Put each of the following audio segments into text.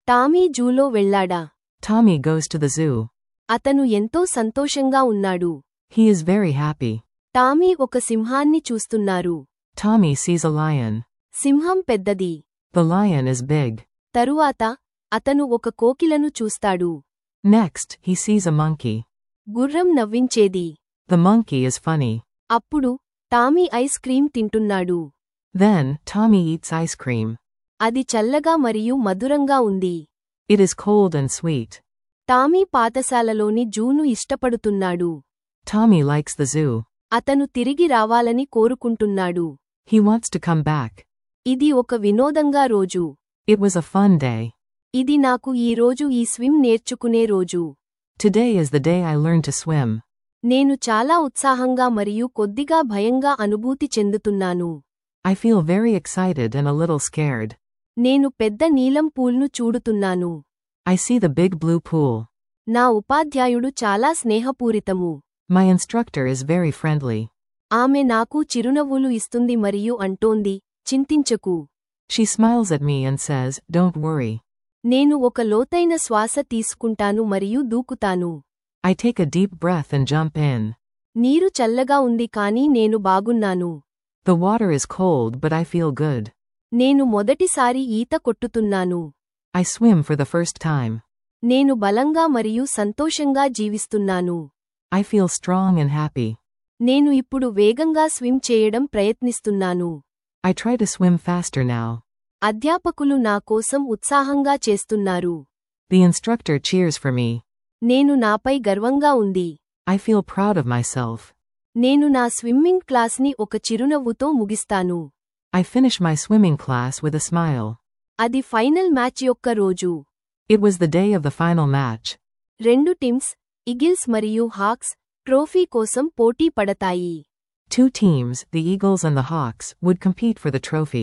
Tommy జూలో వెళ్ళాడా Tommy goes to the zoo. అతను ఎంతో సంతోషంగా ఉన్నాడు He is very happy. Tommy ఒక సింహాన్ని చూస్తున్నారు Tommy sees a lion. సింహం పెద్దది The lion is big. తరువాత అతను ఒక కోకిలను చూస్తాడు Next, he sees a monkey. గుర్రం నవ్వించేది The monkey is funny. అప్పుడు టామీ ఐస్ క్రీం తింటున్నాడు Then, Tommy eats ice cream. అది చల్లగా మరియు మధురంగా ఉంది It is cold and sweet. Tommy పాఠశాలలోని జూను ఇష్టపడుతున్నాడు Tommy likes the zoo. అతను తిరిగి రావాలని కోరుకుంటున్నాడు He wants to come back. ఇది ఒక వినోదంగా రోజు It was a fun day. ఇది నాకు ఈ రోజు ఈ స్విమ్ నేర్చుకునే రోజు Today is the day I learned to swim. నేను చాలా ఉత్సాహంగా మరియు కొద్దిగా భయంగా అనుభూతి చెందుతున్నాను I feel very excited and a little scared. నేను పెద్ద నీలం పూల్ను చూడుతున్నాను I see the big blue pool. నా ఉపాధ్యాయుడు చాలా స్నేహపూరితము My instructor is very friendly. ఆమె నాకు చిరునవ్వులు ఇస్తుంది మరియు అంటోంది చింతించకు She smiles at me and says, Don't worry. నేను ఒక లోతైన శ్వాస తీసుకుంటాను మరియు దూకుతాను I take a deep breath and jump in. నీరు చల్లగా ఉంది కానీ నేను బాగున్నాను The water is cold but I feel good. నేను మొదటిసారి ఈత కొట్టుతున్నాను I swim for the first time. నేను బలంగా మరియు సంతోషంగా జీవిస్తున్నాను I feel strong and happy. నేను ఇప్పుడు వేగంగా స్విమ్ చేయడం ప్రయత్నిస్తున్నాను I try to swim faster now. అధ్యాపకులు నా కోసం ఉత్సాహంగా చేస్తున్నారు The instructor cheers for me. నేను నాపై గర్వంగా ఉంది I feel proud of myself. నేను నా స్విమ్మింగ్ క్లాస్ని ఒక చిరునవ్వుతో ముగిస్తాను I finish my swimming class with a smile. అది ఫైనల్ మ్యాచ్ యొక్క రోజు It was the day of the final match. రెండు టీమ్స్ ఇగిల్స్ మరియు హాక్స్ ట్రోఫీ కోసం పోటీ పడతాయి Two teams, the Eagles and the Hawks, would compete for the trophy.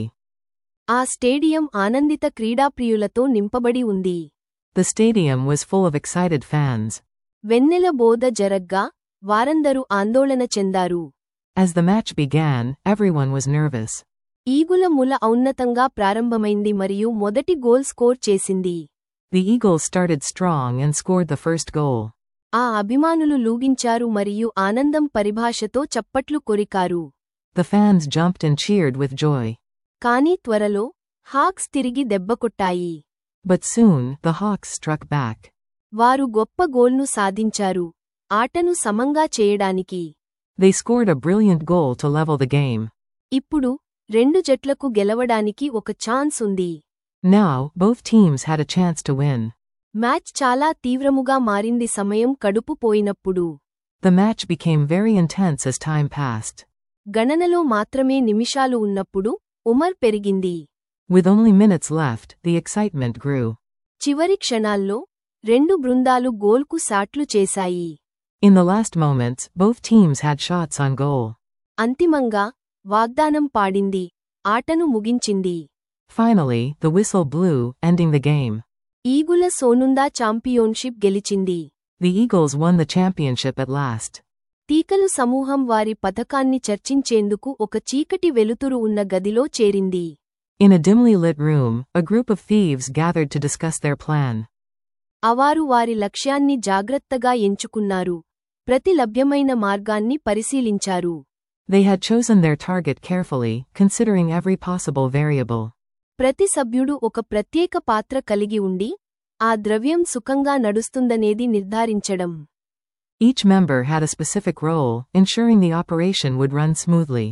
ఆ stadium ఆనందిత క్రీడాప్రియులతో నింపబడి ఉంది The stadium was full of excited fans. వెన్నెల బోధ జరగ్గా వారందరూ ఆందోళన చెందారు As the match began, everyone was nervous. ఈగుల ముల ఔన్నతంగా ప్రారంభమైంది మరియు మొదటి గోల్ స్కోర్ చేసింది The Eagles started strong and scored the first goal. ఆ అభిమానులు లూగించారు మరియు ఆనందం పరిభాషతో చప్పట్లు కొరికారు The fans jumped and cheered with joy. కానీ త్వరలో హాక్స్ తిరిగి దెబ్బకొట్టాయి But soon, the Hawks struck back. వారు గొప్ప గోల్ను సాధించారు ఆటను సమంగా చేయడానికి They scored a brilliant goal to level the game. ఇప్పుడు రెండు జట్లకు గెలవడానికి ఒక ఛాన్స్ ఉంది Now, both teams had a chance to win. Match చాలా తీవ్రముగా మారింది సమయం కడుపు పోయినప్పుడు The match became very intense as time passed. గణనలో మాత్రమే నిమిషాలు ఉన్నప్పుడు ఉమర్ పెరిగింది With only minutes left, the excitement grew. చివరి క్షణాల్లో రెండు బృందాలు గోల్కు సాట్లు చేశాయి In the last moments, both teams had shots on goal. అంతిమంగా వాగ్దానం పాడింది ఆటను ముగించింది Finally, the whistle blew, ending the game. ఈగుల సోనుందా ఛాంపియోన్షిప్ గెలిచింది The Eagles won the championship at last. తీకలు సమూహం వారి పథకాన్ని చర్చించేందుకు ఒక చీకటి వెలుతురు ఉన్న గదిలో చేరింది In a dimly lit room, a group of thieves gathered to discuss their plan. అవారు వారి లక్ష్యాన్ని జాగ్రత్తగా ఎంచుకున్నారు ప్రతి లభ్యమైన మార్గాన్ని పరిశీలించారు They had chosen their target carefully, considering every possible variable. ప్రతి సభ్యుడు ఒక ప్రత్యేక పాత్ర కలిగి ఉండి ఆ ద్రవ్యం సుఖంగా నడుస్తుందనేది నిర్ధారించడం Each member had a specific role, ensuring the operation would run smoothly.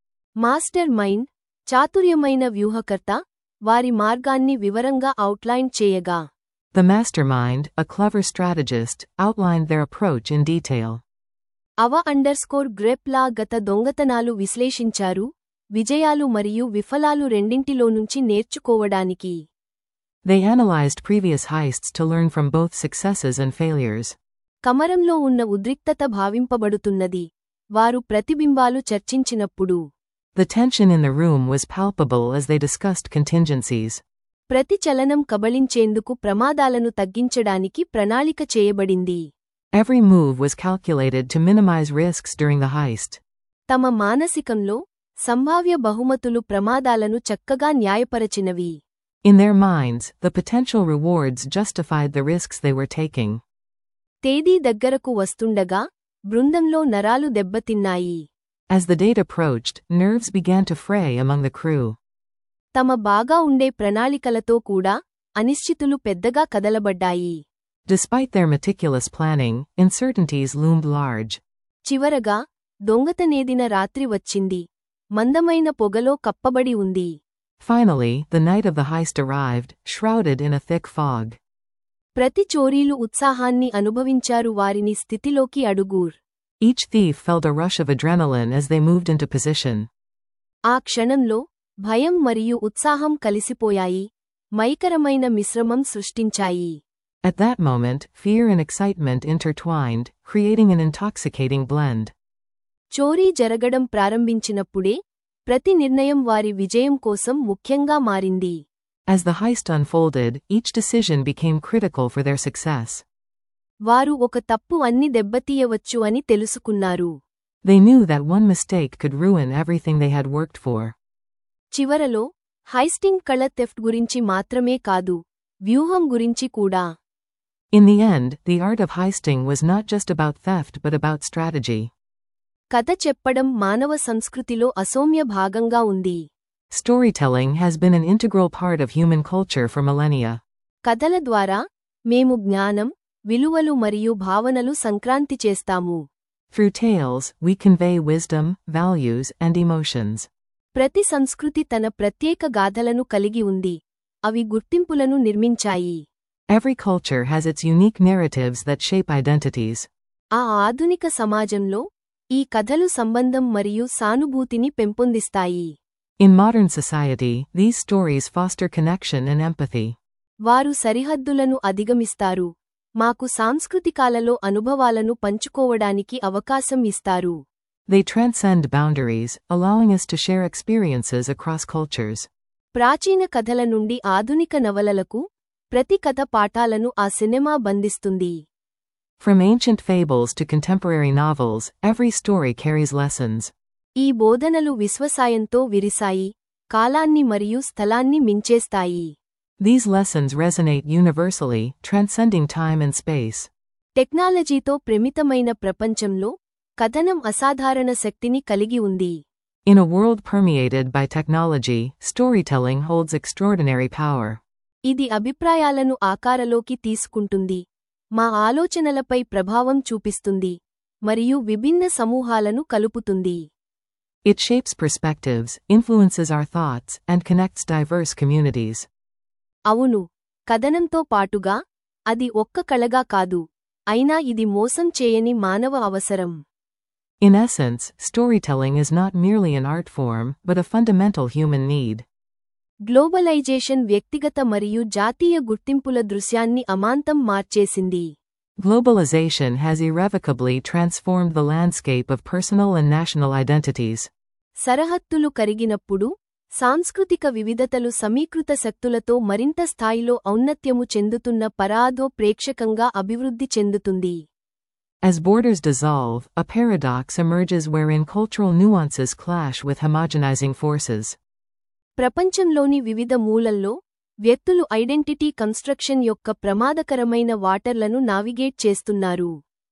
Mastermind చాతుర్యమైన వ్యూహకర్త వారి మార్గాన్ని వివరంగా అవుట్లైన్ చేయగా The mastermind, a clever strategist, outlined their approach in detail. అవ అండర్స్కోర్ గ్రెప్లా గత దొంగతనాలు విశ్లేషించారు విజయాలు మరియు విఫలాలు రెండింటిలో నుంచి నేర్చుకోవడానికి They analyzed previous heists to learn from both successes and failures. కమరంలో ఉన్న ఉద్రిక్తత భావింపబడుతున్నది వారు ప్రతిబింబాలు చర్చించినప్పుడు The tension in the room was palpable as they discussed contingencies. ప్రతి చలనం కబళించేందుకు ప్రమాదాలను తగ్గించడానికి ప్రణాళిక చేయబడింది Every move was calculated to minimize risks during the heist. తమ మానసికంలో సంభావ్య బహుమతులు ప్రమాదాలను చక్కగా న్యాయపరచినవి In their minds, the potential rewards justified the risks they were taking. తేదీ దగ్గరకు వస్తుండగా బృందంలో నరాలు దెబ్బతిన్నాయి As the date approached, nerves began to fray among the crew. తమ బాగా ఉండే ప్రణాళికలతో కూడా అనిశ్చితులు పెద్దగా కదలబడ్డాయి Despite their meticulous planning, uncertainties loomed large. చివరగా దొంగతనేదిన రాత్రి వచ్చింది మందమైన పొగలో కప్పబడి ఉంది Finally, the night of the heist arrived, shrouded in a thick fog. ప్రతి చోరీలు ఉత్సాహాన్ని అనుభవించారు వారిని స్థితిలోకి అడుగూర్ Each thief felt a rush of adrenaline as they moved into position. ఆ క్షణంలో భయం మరియు ఉత్సాహం కలిసిపోయాయి మైకరమైన మిశ్రమం సృష్టించాయి At that moment, fear and excitement intertwined, creating an intoxicating blend. చోరీ జరగడం ప్రారంభించినప్పుడే ప్రతి నిర్ణయం వారి విజయం కోసం ముఖ్యంగా మారింది As the heist unfolded, each decision became critical for their success. వారు ఒక తప్పు అన్ని దెబ్బతీయవచ్చు అని తెలుసుకున్నారు They knew that one mistake could ruin everything they had worked for. చివరలో హైస్టింగ్ కళ థెఫ్ట్ గురించి మాత్రమే కాదు వ్యూహం గురించి కూడా In the end, the art of heisting was not just about theft but about strategy. కథ చెప్పడం మానవ సంస్కృతిలో అసౌమ్య భాగంగా ఉంది Storytelling has been an integral part of human culture for millennia. కథల ద్వారా మేము జ్ఞానం విలువలు మరియు భావనలు సంక్రాంతి చేస్తాము Through tales, we convey wisdom, values, and emotions. ప్రతి సంస్కృతి తన ప్రత్యేక గాథలను కలిగి ఉంది అవి గుర్తింపులను నిర్మించాయి Every culture has its unique narratives that shape identities. ఆ ఆధునిక సమాజంలో ఈ కథలు సంబంధం మరియు సానుభూతిని పెంపొందిస్తాయి In modern society, these stories foster connection and empathy. వారు సరిహద్దులను అధిగమిస్తారు మాకు సాంస్కృతికాలలో అనుభవాలను పంచుకోవడానికి అవకాశం ఇస్తారు They transcend boundaries, allowing us to share experiences across cultures. ప్రాచీన కథల నుండి ఆధునిక నవలలకు ప్రతి కథ పాఠాలను ఆ సినిమా బంధిస్తుంది From ancient fables to contemporary novels, every story carries lessons. ఈ బోధనలు విశ్వసాయంతో విరిసాయి కాలాన్ని మరియు స్థలాన్ని మించేస్తాయి These lessons resonate universally, transcending time and space. టెక్నాలజీతో ప్రమితమైన ప్రపంచంలో కథనం అసాధారణ శక్తిని కలిగి ఉంది In a world permeated by technology, storytelling holds extraordinary power. ఇది అభిప్రాయాలను ఆకారలోకి తీసుకుంటుంది మా ఆలోచనలపై ప్రభావం చూపిస్తుంది మరియు విభిన్న సమూహాలను కలుపుతుంది It shapes perspectives, influences our thoughts, and connects diverse communities. అవును కథనంతో పాటుగా అది ఒక్క కళగా కాదు అయినా ఇది మోసం చేయని మానవ అవసరం In essence, storytelling is not merely an art form, but a fundamental human need. Globalisation వ్యక్తిగత మరియు జాతీయ గుర్తింపుల దృశ్యాన్ని అమాంతం మార్చేసింది Globalization has irrevocably transformed the landscape of personal and national identities. సరహద్దులు కరిగినప్పుడు సాంస్కృతిక వివిధతలు సమీకృత శక్తులతో మరింత స్థాయిలో ఔన్నత్యము చెందుతున్న పరాదో ప్రేక్షకంగా అభివృద్ధి చెందుతుంది As borders dissolve, a paradox emerges wherein cultural nuances clash with homogenizing forces. ప్రపంచంలోని వివిధ మూలల్లో వ్యక్తులు ఐడెంటిటీ కన్స్ట్రక్షన్ యొక్క ప్రమాదకరమైన వాటర్లను నావిగేట్ చేస్తున్నారు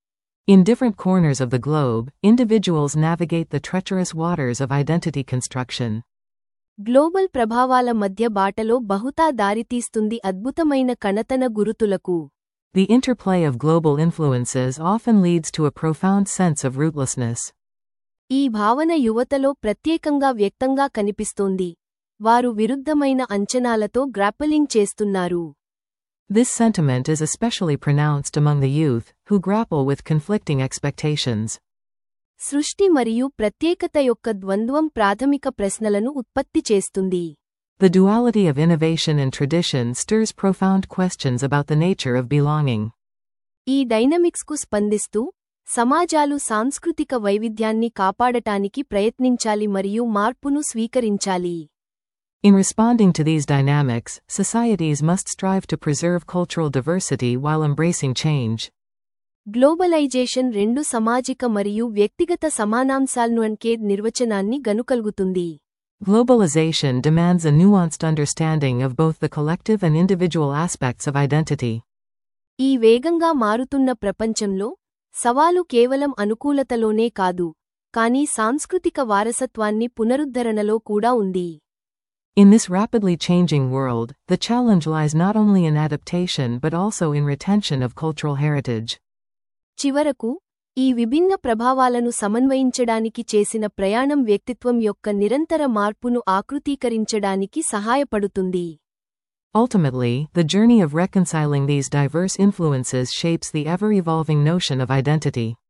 In different corners of the globe, individuals navigate the treacherous waters of identity construction. Global ప్రభావాల మధ్య బాటలో బహుతా దారితీస్తుంది అద్భుతమైన కణతన గురుతులకు The interplay of global influences often leads to a profound sense of rootlessness. ఈ భావన యువతలో ప్రత్యేకంగా వ్యక్తంగా కనిపిస్తోంది వారు విరుద్ధమైన అంచనాలతో గ్రాప్పలింగ్ చేస్తున్నారు This sentiment is especially pronounced among the youth, who grapple with conflicting expectations. సృష్టి మరియు ప్రత్యేకత యొక్క ద్వంద్వం ప్రాథమిక ప్రశ్నలను ఉత్పత్తి చేస్తుంది The duality of innovation and tradition stirs profound questions about the nature of belonging. ఈ డైనమిక్స్కు స్పందిస్తూ సమాజాలు సాంస్కృతిక వైవిధ్యాన్ని కాపాడటానికి ప్రయత్నించాలి మరియు మార్పును స్వీకరించాలి In responding to these dynamics, societies must strive to preserve cultural diversity while embracing change. Globalisation రెండు సామాజిక మరియు వ్యక్తిగత సమానాంశాలను అన్కేద్ నిర్వచనాన్ని గనుకల్గుతుంది Globalization demands a nuanced understanding of both the collective and individual aspects of identity. ఈ వేగంగా మారుతున్న ప్రపంచంలో సవాలు కేవలం అనుకూలతలోనే కాదు కానీ సాంస్కృతిక వారసత్వాన్ని పునరుద్ధరణలో కూడా ఉంది In this rapidly changing world, the challenge lies not only in adaptation but also in retention of cultural heritage. చివరకు ఈ విభిన్న ప్రభావాలను సమన్వయించడానికి చేసిన ప్రయాణం వ్యక్తిత్వం యొక్క నిరంతర మార్పును ఆకృతీకరించడానికి సహాయపడుతుంది Ultimately, the journey of reconciling these diverse influences shapes the ever evolving notion of identity.